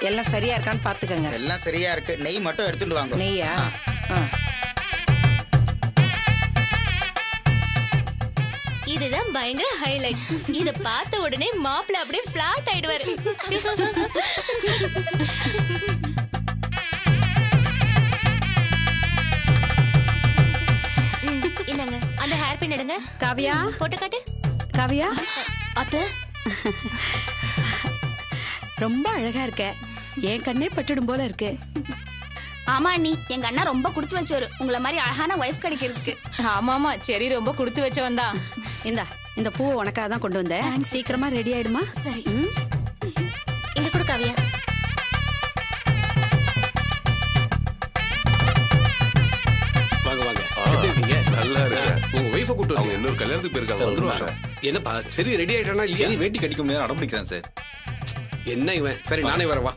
எல்லாம் சரியா இருக்கான்னு பாத்துக்கங்க எல்லாம் சரியா இருக்கு நெய் மட்டும் எடுத்துட்டு வாங்க நெய்யா ஆ. இதுதான் பயங்கர ஹைலைட் இத பார்த்த உடனே மாப்பிள்ள அப்படியே பிளாட் ஆயிடுவாரு ம், இந்தாங்க அந்த ஹேர் பின் எடுங்க காவியா போட்டு காட்டு காவியா அத்தை ரொம்ப அழகா இருக்க என் கண்ணே பட்டுடும் போல இருக்கு ஆமா அண்ணி எங்க அண்ணா ரொம்ப கொடுத்து வச்சவரு உங்களை மாதிரி அழகான ஒய்ஃப் கிடைக்கிறதுக்கு ஆமாமா சரி ரொம்ப கொடுத்து வச்சவன் தான் இந்தா இந்த பூவை உனக்காக தான் கொண்டு வந்தேன் சீக்கிரமா ரெடி ஆயிடுமா சரி ம் இங்க கொடு காவியா வாங்க வாங்க எப்படி இருக்கீங்க நல்லா இருக்கேன். உங்க ஒய்ஃபை கூட்டு அவங்க வாங்க. இன்னொரு கல்யாணத்துக்கு போயிருக்காங்க சார், ஒரு வந்துருவாங்க நிமிஷம். என்னப்பா சரி ரெடி ஆயிட்டானா இல்லையா சரி வேட்டி கடிக்க முடியாது அடம் பிடிக்கிறேன் சார் என்ன இவன் சரி நானே வரவா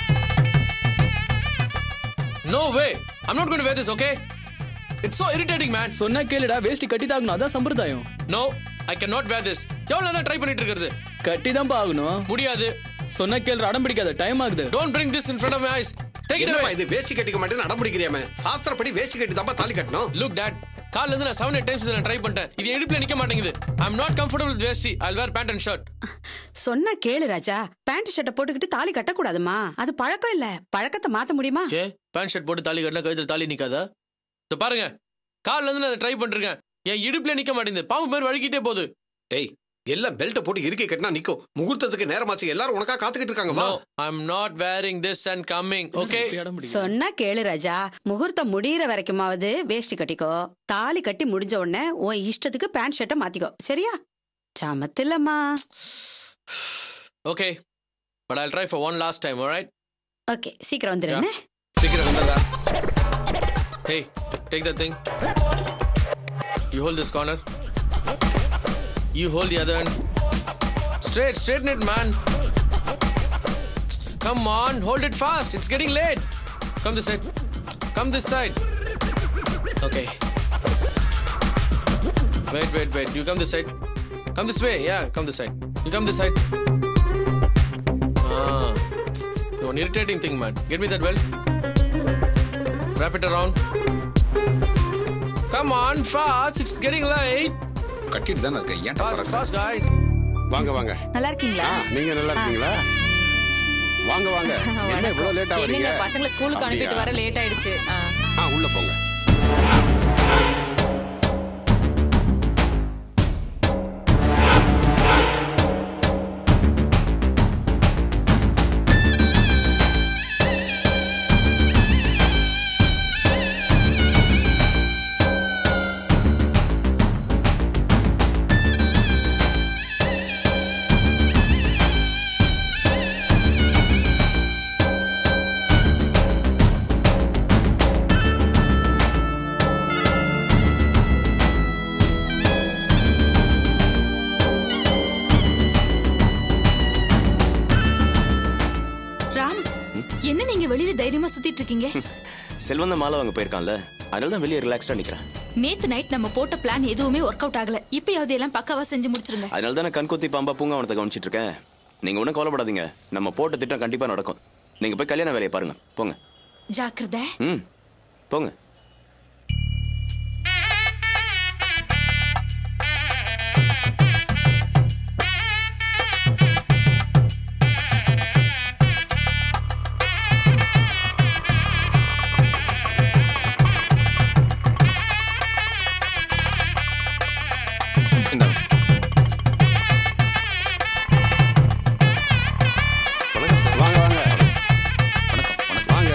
No way. I'm not going to wear this, okay? It's so irritating, man. சொன்னா கேளுடா வேஷ்டி கட்டி தாகணும் அதான் சம்பிரதாயம் No, I cannot wear this. எவ்வளவு தான் ட்ரை பண்ணிட்டு இருக்கிறது கட்டி தான் ஆகணும் முடியாது சொன்னா கேளு அடம் பிடிக்காத டைம் ஆகுது Don't bring this in front of my eyes. Take it என்னப்பா away. இது வேஷ்டி கட்டிக்க மாட்டேன்னு அடம் பிடிக்கிறியாம சாஸ்திரப்படி வேஷ்டி கட்டி தான்ப்பா தாலி கட்டணும் Look, dad. காலைல இருந்து நான் செவன் எயிட் டைம்ஸ் நான் ட்ரை பண்ணிட்டேன் இது இடுப்புல நிக்க மாட்டேங்குது I am not comfortable with veshti I wear pant and shirt சொன்னா கேளு ராஜா பேண்ட் ஷர்ட்டை போட்டுக்கிட்டு தாலி கட்டக்கூடாதுமா அது பழக்கம் இல்ல பழக்கத்தை மாத்த முடியுமா ஏ பேண்ட் ஷர்ட் போட்டு தாலி கட்டினா கழுத்துல தாலி நிக்காதா இது பாருங்க காலைல இருந்து நான் ட்ரை பண்ணிருக்கேன் என் இடுப்புல நிக்க மாட்டேங்குது பாம்பு மாதிரி வழுக்கிட்டே போகுது ஏய் எல்லாம் பெல்ட்ட போட்டு இறுக்கி கட்டினா நிக்கும் முகூர்த்தத்துக்கு நேரமாச்சு எல்லாரும் உனக்கா காத்துக்கிட்டு இருக்காங்க வா No, I'm not wearing this and coming. Okay? அடம் பிடிக்காத. சொன்னா கேளு ராஜா முகூர்த்தம் முடியிற வரைக்குமாவது வேஷ்டி கட்டிக்கோ தாலி கட்டி முடிஞ்ச உடனே உன் இஷ்டத்துக்கு பேண்ட் ஷர்ட்டை மாத்திக்கோ சரியா சமத்தில்லம்மா Okay. But I'll try for one last time, alright? Okay சீக்கிரம் வந்துடுறேன் சீக்கிரம் வந்ததா Hey, take that thing. You hold this corner. You hold the other end. Straight, straighten it, man. Come on, hold it fast. It's getting late. Come this side. Come this side. Okay. Wait, wait, wait. You come this side. Come this way. Yeah, come this side. You come this side. Ah. One irritating thing, man. Get me that belt. Wrap it around. Come on, fast. It's getting late. கட்டிட்டு தானே இருக்கேன் ஏன்டா Fast, பறக்குற? fast, guys. வாங்க வாங்க நல்லா இருக்கீங்களா ஆ, நீங்க நல்லா இருக்கீங்களா வாங்க வாங்க என்ன இவ்வளவு லேட்டா வரீங்க என்னங்க பசங்களை ஸ்கூலுக்கு அனுப்பிட்டு வர லேட் ஆயிடுச்சு ஆ. ஆ உள்ள போங்க ராம் என்ன நீங்க வெளியில தைரியமா சுத்திட்டு இருக்கீங்க செல்வந்த மாலை வாங்க போயிருக்கான்ல அதனால தான் வெளியே ரிலாக்ஸ்டா நிக்கிறேன் நேத்து நைட் நம்ம போட்ட பிளான் எதுவுமே ஒர்க் அவுட் ஆகல இப்பயாவது எல்லாம் பக்காவா செஞ்சு முடிச்சிருங்க அதனால தான் நான் கண்கொத்தி பாம்பா பூங்காவனத்தை கவனிச்சிட்டு இருக்கேன் நீங்க ஒன்றும் கவலைப்படாதீங்க நம்ம போட்ட திட்டம் கண்டிப்பா நடக்கும் நீங்க போய் கல்யாண வேலையை பாருங்க போங்க ஜாக்கிரதை ம் போங்க இந்தாங்க. வணக்கம் சார் வாங்க வாங்க வணக்கம் வணக்கம் வாங்க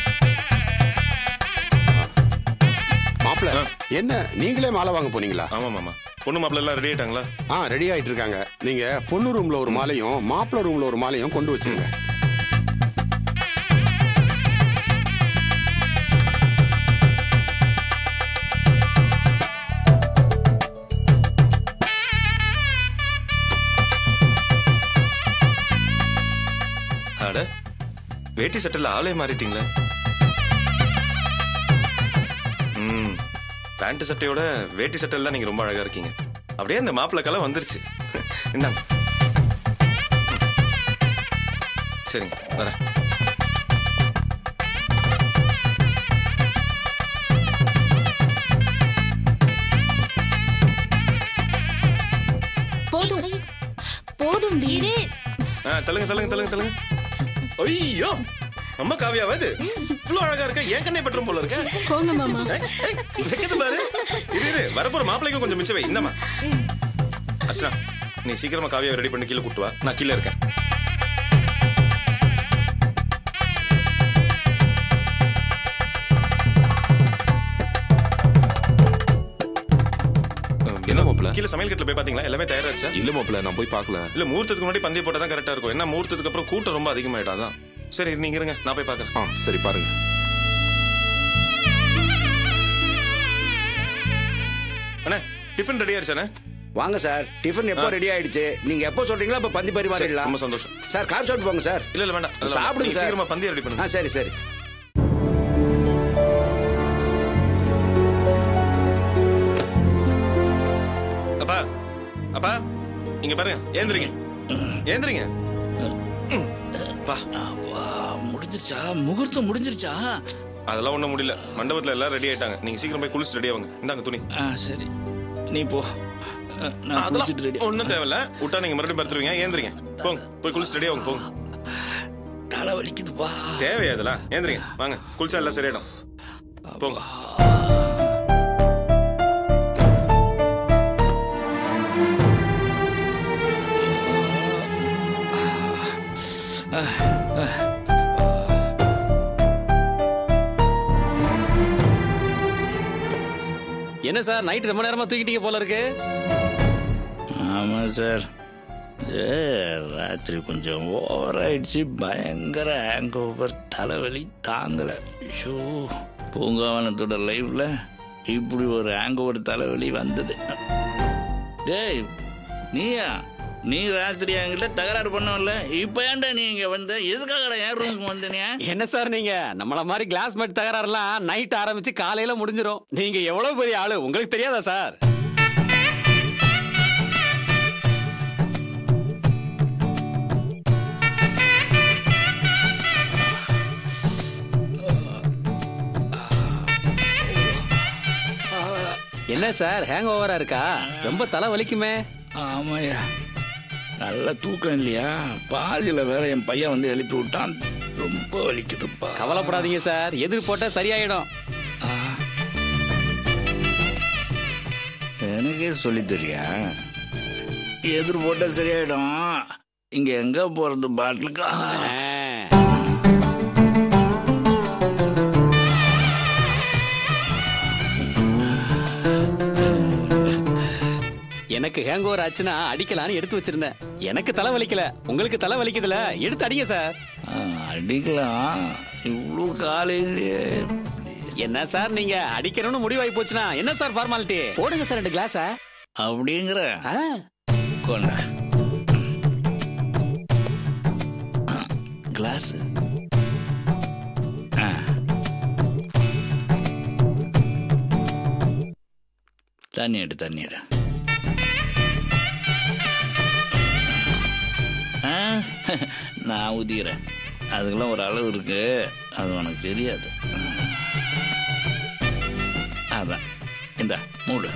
மாப்பிள்ள என்ன நீங்களே மாலை வாங்க போனீங்களா ஆமா மாமா பொண்ணு மாப்பிள்ள எல்லாம் ரெடி ஆயிட்டாங்களா ஆ ரெடி ஆயிட்டு இருக்காங்க நீங்க பொண்ணு ரூம்ல ஒரு மாலையும் மாப்பிள்ள ரூம்ல ஒரு மாலையும் கொண்டு வச்சிருங்க அட வேட்டி சட்டையில் ஆளே மாறிட்டீங்களே ம் பேண்ட் சட்டையோட வேட்டி சட்டையில் தான் நீங்க ரொம்ப அழகா இருக்கீங்க அப்படியே அந்த மாப்பிள்ளை கலை வந்துருச்சு இந்தாங்க சரிங்க வரேன் தள்ளுங்க தள்ளுங்க தள்ளுங்க தள்ளுங்க ஐயோ அம்மா காவியாவா இது இவ்வளவு அழகா இருக்க ஏன் கண்ணே பெட்ரூம் போல இருக்க போங்க மாமா ஏய், ஏய், வைக்கிறது பாரு இரு இரு வரப்போற மாப்பிள்ளைக்கும் கொஞ்சம் மிச்சம் வை இந்தம்மா அர்ச்சனா நீ சீக்கிரமா காவியாவை ரெடி பண்ணி கீழே கூட்டு வா நான் கீழே இருக்கேன் என்ன மாப்பிள கீழே சமையல் கட்டில போய் பாத்தீங்களா எல்லாமே தயாராச்சா இல்ல மாப்பிள நான் போய் பார்க்கல இல்ல முகூர்த்தத்துக்கு முன்னாடி பந்தய போட்டா தான் கரெக்டா இருக்கும் என்ன முகூர்த்தத்துக்கு அப்புறம் கூட்டம் ரொம்ப அதிகமாயிட்டாதான் சரி நீங்க இருங்க நான் போய் பாக்குறேன் ஆ சரி பாருங்க அண்ணே டிஃபன் ரெடி ஆயிடுச்சானே வாங்க சார் டிஃபன் எப்போ ஆ. ரெடி ஆயிடுச்சு நீங்க எப்போ சொல்றீங்களோ அப்போ பந்தி பரிமாறிடலாம் ரொம்ப சந்தோஷம் சார் கார் சாப்பிட்டு போங்க சார் இல்ல இல்ல வேண்டாம் அதெல்லாம் வேண்டாம். சாப்பிடுங்க நீங்க சார் சீக்கிரமா பந்தியை ரெடி பண்ணுங்க ஆ சரி சரி அப்பா அப்பா இங்க பாருங்க ஏந்திரிங்க ஏந்திரிங்க வா முடிஞ்சிருச்சா முகூர்த்தம் முடிஞ்சிருச்சா அதெல்லாம் ஒண்ணும் முடியல மண்டபத்துல எல்லாம் ரெடி ஆயிட்டாங்க நீங்க சீக்கிரம் போய் குளிச்சு ரெடி ஆகுங்க இந்தாங்க துணி ஆ சரி நீ போ அஹ், நான் குளிச்சிட்டு ரெடி அதெல்லாம் ஒண்ணும் தேவையில்ல விட்டா நீங்க மறுபடியும் படுத்துருவீங்க ஏந்திரிங்க போங்க போய் குளிச்சு ரெடி ஆகுங்க போங்க தலை வலிக்குதுப்பா தேவையா இதெல்லாம் ஏந்திரிங்க வாங்க குளிச்சா எல்லாம் சரியாயிடும் போங்க என்ன சார் நைட் ரொம்ப நேரமா தூக்கிட்டீங்க போல இருக்கு ஆமா சார் இது ராத்திரி கொஞ்சம் ஓவர் ஆயிடுச்சு பயங்கர ஹேங் ஓவர் தலைவலி தாங்கல ஷோ பூங்காவனத்தோட லைஃப்ல இப்படி ஒரு ஹேங் ஓவர் தலைவலி வந்தது டேய் நீயா நீ ராத்திரி என்கிட்ட தகராறு பண்ணவில்ல இப்ப ஏன்டா நீ இங்க வந்த எதுக்காகடா என் ரூமுக்கு வந்தனியா என்ன சார் நீங்க நம்மள மாதிரி கிளாஸ் மேட் தகராறுலாம் நைட் ஆரம்பிச்சு காலையில முடிஞ்சிரும் நீங்க எவ்வளவு பெரிய ஆளு உங்களுக்கு தெரியாதா சார் என்ன சார் ஹேங் ஓவரா இருக்கா ரொம்ப தலை வலிக்குமே ஆமாய்யா நல்ல தூக்கம் இல்லையா பாதியில வேற என் பையன் வந்து எழுப்பி விட்டான் ரொம்ப வலிக்குதுப்பா கவலைப்படாதீங்க சார் எதிர் போட்டா சரியாயிடும் எனக்கே சொல்லி தெரியா எதிர் போட்டா சரியாயிடும் இங்க எங்க போறது பாட்டிலுக்கு எனக்கு ஹேங் ஓவர் ஆச்சுன்னா அடிக்கலான்னு எடுத்து வச்சிருந்தேன் எனக்கு தலை வலிக்கல உங்களுக்கு தலை வலிக்குதுல எடுத்து அடிங்க சார் அடிக்கலாம் இவ்வளோ காலையிலேயே என்ன சார் நீங்க அடிக்கணும்னு முடிவாகி போச்சுன்னா என்ன சார் ஃபார்மாலிட்டி போடுங்க சார் ரெண்டு கிளாஸா அப்படிங்கிற கொண்டா கிளாஸ் தண்ணி எடு தண்ணி எடு ஆ, நான் ஊதிக்கிறேன் அதுக்கெல்லாம் ஒரு அளவு இருக்கு அது உனக்கு தெரியாது அதான் இந்த மூடு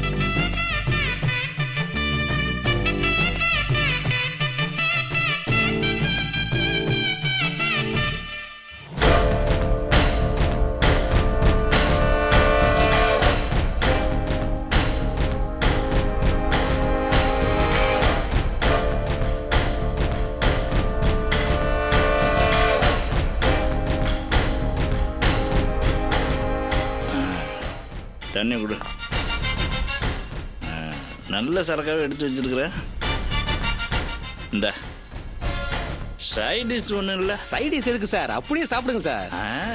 தண்ணி கொடு ஆ, நல்ல சரக்காவே எடுத்து வச்சிருக்கிற இந்த சைட் டிஷ் ஒன்றும் இல்லை சைட் டிஷ் எதுக்கு சார் அப்படியே சாப்பிடுங்க சார்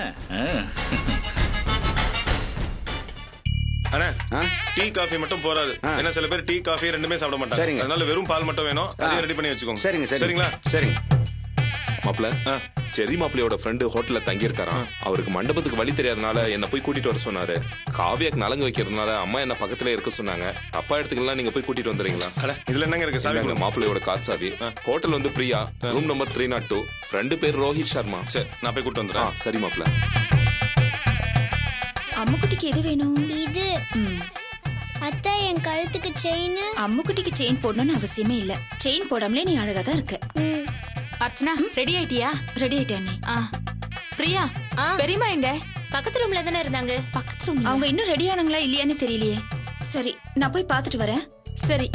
அண்ணா டீ காஃபி மட்டும் போறாது ஏன்னா சில பேர் டீ காஃபி ரெண்டுமே சாப்பிட மாட்டாங்க சரிங்க. அதனால வெறும் பால் மட்டும் வேணும் அதையும் ரெடி பண்ணி வச்சுக்கோங்க சரிங்க சரிங்க சரிங்களா சரிங்க மாப்பிள செரி மாப்பிளையோட ஃப்ரெண்டு ஹோட்டல்ல தங்கி இருக்காராம் அவருக்கு மண்டபத்துக்கு வழி தெரியாதனால என்ன போய் கூட்டிட்டு வர சொன்னாரு காவியாக்கு நலங்கு வைக்கிறதுனால அம்மா என்ன பக்கத்துல இருக்க சொன்னாங்க அப்பா இடத்துக்குலாம் நீங்க போய் கூட்டிட்டு வந்துறீங்களா இதுல என்னங்க இருக்கு சாவி இந்தாங்க மாப்பிளையோட கார் சாவி ஹோட்டல் வந்து Priya room number three naught two friend பேர் ரோஹித் சர்மா சரி நான் போய் கூட்டு வந்துடுறேன் சரி மாப்பிள அம்முக்குட்டிக்கு எது வேணும் இது அத்தை என் கழுத்துக்கு செயின் அம்முக்குட்டிக்கு செயின் போடணும்னு அவசியமே இல்ல செயின் போடாமலே நீ அழகா தான் இருக்க அர்ச்சனா ரெடி ஆயிட்டியா ரெடி ஆயிட்டேன் நீ ஆ பிரியா பெரியம்மா எங்க பக்கத்து ரூம்ல தானே இருந்தாங்க பக்கத்து ரூம்ல அவங்க இன்னும் ரெடி ஆனாங்களா இல்லையான்னு தெரியலையே சரி நான் போய் பார்த்துட்டு வரேன் சரி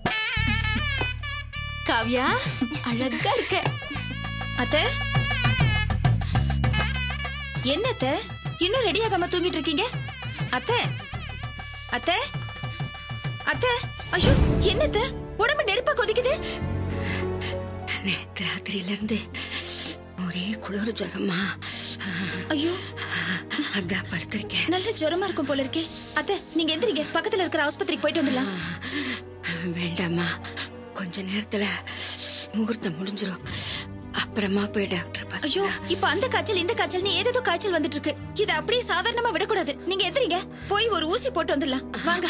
காவ்யா அழகா இருக்க அத்தை என்ன அத்தை இன்னும் ரெடி ஆகாம தூங்கிட்டு இருக்கீங்க அத்தை அத்தை அத்தை ஐயோ என்ன அத்தை உடம்பு நெருப்பா கொதிக்குது நேத்து ராத்திரியில இருந்து ஒரே குளிர் ஜுரமா ஐயோ அதான் படுத்திருக்கேன் நல்ல ஜுரமா இருக்கும் போல இருக்கே அத்தை நீங்க எந்திரிங்க பக்கத்துல இருக்கிற ஆஸ்பத்திரிக்கு போயிட்டு வந்துடலாம் வேண்டாமா கொஞ்ச நேரத்துல முகூர்த்தம் முடிஞ்சிரும் அப்புறமா போய் டாக்டர் பார்த்து ஐயோ இப்ப அந்த காய்ச்சல் இந்த காய்ச்சல் நீ ஏதேதோ காய்ச்சல் வந்துட்டு இருக்கு இத அப்படியே சாதாரணமா விடக்கூடாது நீங்க எந்திரிங்க போய் ஒரு ஊசி போட்டு வந்துடலாம் வாங்க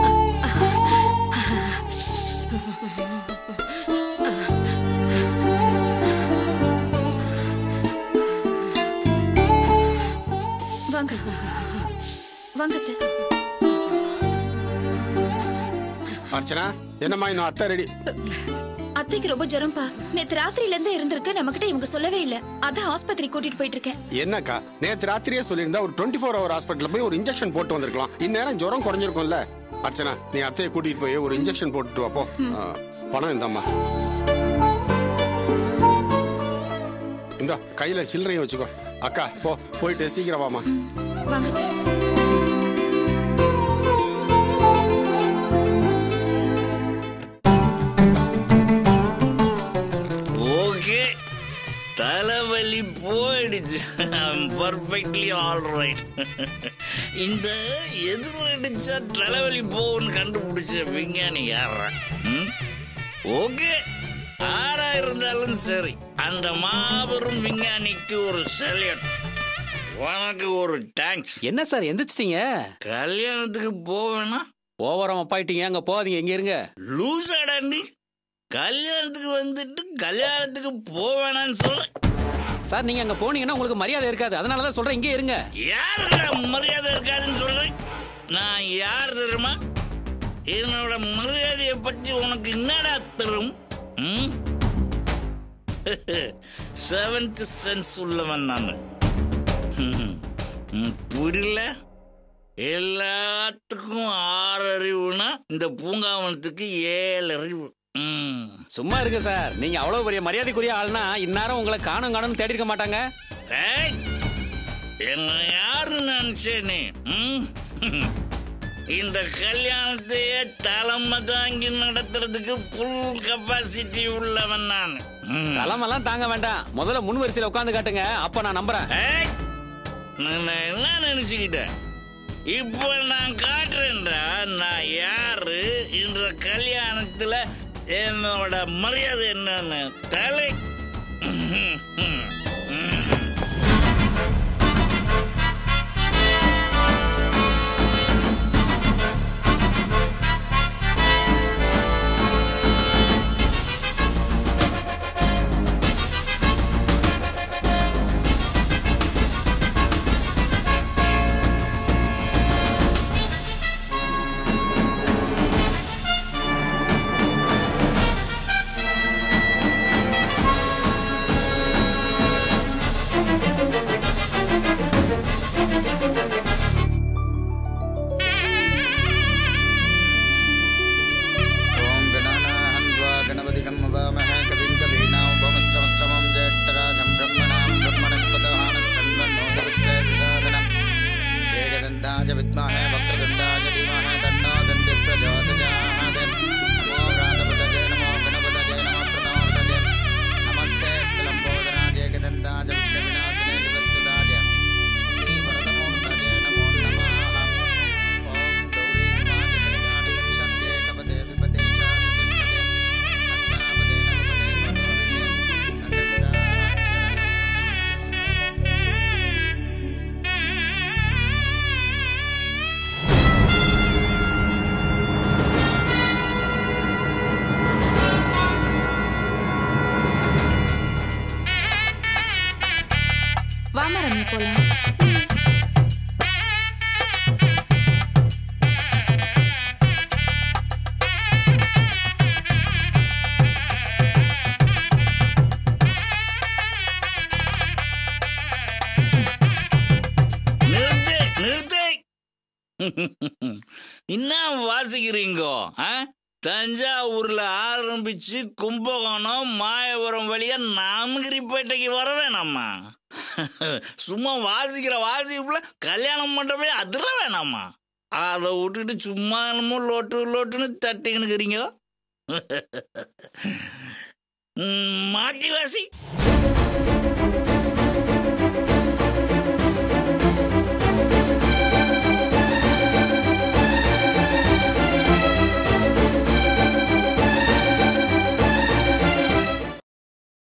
வாங்க வாங்க அத்தை. அர்ச்சனா என்னம்மா இன்னும் அத்தை ரெடி அத்தைக்கு ரொம்ப ஜுரம்பா நேத்து ராத்திரில இருந்தே இருந்திருக்கு நம்ம கிட்ட இவங்க சொல்லவே இல்ல அதான் ஆஸ்பத்திரி கூட்டிட்டு போயிட்டு இருக்கேன் என்னக்கா நேத்து ராத்திரியே சொல்லியிருந்தா ஒரு டுவெண்ட்டி ஃபோர் ஹவர் ஹாஸ்பிட்டல் போய் ஒரு இன்ஜெக்ஷன் போட்டு வந்திருக்கலாம் இந்நேரம் ஜுரம் குறைஞ்சிருக்கும்ல அர்ச்சனா நீ அத்தையை கூட்டிட்டு போய் ஒரு இன்ஜெக்ஷன் போட்டுட்டு வாப்போ பணம் இந்தாம்மா இந்தா கையில சில்லறையும் வச்சுக்கோ அக்கா போ போயிட்டு சீக்கிரம் வாமா வாங்க அத்தை. ஓகே தலைவலி போயிடுச்சு பர்ஃபெக்ட்லி ஆல் ரைட் இந்த எதிரடிச்சா தலைவலி போகும்னு கண்டுபிடிச்ச விஞ்ஞானி யாரா ஓகே ஆறா இருந்தாலும் சரி அந்த மாபெரும் விஞ்ஞானிக்கு ஒரு சல்யூட் உனக்கு ஒரு தேங்க்ஸ் என்ன சார் எந்திரிச்சிட்டீங்க கல்யாணத்துக்கு போவேனா ஓவரம் அப்பாயிட்டீங்க அங்க போகாதீங்க இங்க இருங்க லூசாடா நீ கல்யாணத்துக்கு வந்துட்டு கல்யாணத்துக்கு போவேனான்னு சொல்ல சார் நீங்க அங்க போனீங்கன்னா உங்களுக்கு மரியாதை இருக்காது அதனால தான் சொல்றேன் இங்கே இருங்க யாருடா மரியாதை இருக்காதுன்னு சொல்றேன் நான் யார் தெரியுமா என்னோட மரியாதையை பற்றி உனக்கு என்னடா தரும் செவன்த் சென்ஸ் உள்ளவன் நான் ம், ம், புரியல எல்லாத்துக்கும் ஆறு அறிவுனா இந்த பூங்காவனத்துக்கு ஏழு அறிவு ம் சும்மா இருங்க சார் நீங்க அவ்வளவு பெரிய மரியாதைக்குரிய ஆள்னா இந்நேரம் உங்களை காணும் காணும் தேடி இருக்க மாட்டாங்க ஏய், என்ன யாரு நினைச்சே நீ ம்? இந்த கல்யாணத்தையே தலைமை தாங்கி நடத்துறதுக்கு ஃபுல் கெப்பாசிட்டி உள்ளவன் நான் ம். தலைமெல்லாம் தாங்க வேண்டாம் முதல்ல முன் வரிசையில உட்காந்து காட்டுங்க அப்ப நான் நம்புறேன் ஏய், நான் என்ன நினைச்சுக்கிட்டேன் இப்போ நான் காட்டுறேன்டா நான் யாரு இந்த கல்யாணத்துல என்னோட மரியாதை என்னன்னு தலை ம், ம், ம். ஓம் கணானாஹம் த்வா கணபதிகம் அவாமஹே கவிம் கவீனாமுபமஸ்ரவஸ்ரவம் ஜேஷ்டராஜம் பிரம்மணாம் பிரம்மணஸ்பதஹானஸ்ரண்வன்னோதவிஸ்ரேதிசாதனம் ஏகதந்தாஜ வித்மஹே வக்ரதுண்டாஜ தீமஹே தன்னோ தந்தி பிரஜோதஜாத் நமோ ராதபதஜே நமோ கணபதஜே நமோ பிரதமோதஜே நமஸ்தே ஸ்தலம்போதராஜ ஏகதந்தாஜ விக்னவிநாசனே விவஸ்வதாஜ ஸ்ரீ வரதமூர்த்தஜே நமோ நமः ஓம் கௌரி மாஜசரகாணி கக்ஷந்தே கபதே விபதே சாதுஷ்மதே அஷ்டாபதே நவபதே மதோரிஷே வாமா ரம்யா போலாம் என்ன வாசிக்கிறீங்கோ ஆ? தஞ்சாவூர்ல ஆரம்பிச்சு கும்பகோணம் மாயபுரம் வழியா நாமகிரிப்பேட்டைக்கு வர வேணாமா சும்மா வாசிக்கிற வாசிப்புல கல்யாண மண்டபமே அதிர வேணாமா அதை விட்டுட்டு சும்மா என்னமோ லோட்டு லோட்டுன்னு தட்டிக்கினுக்கிறீங்க ம், மாட்டி வாசி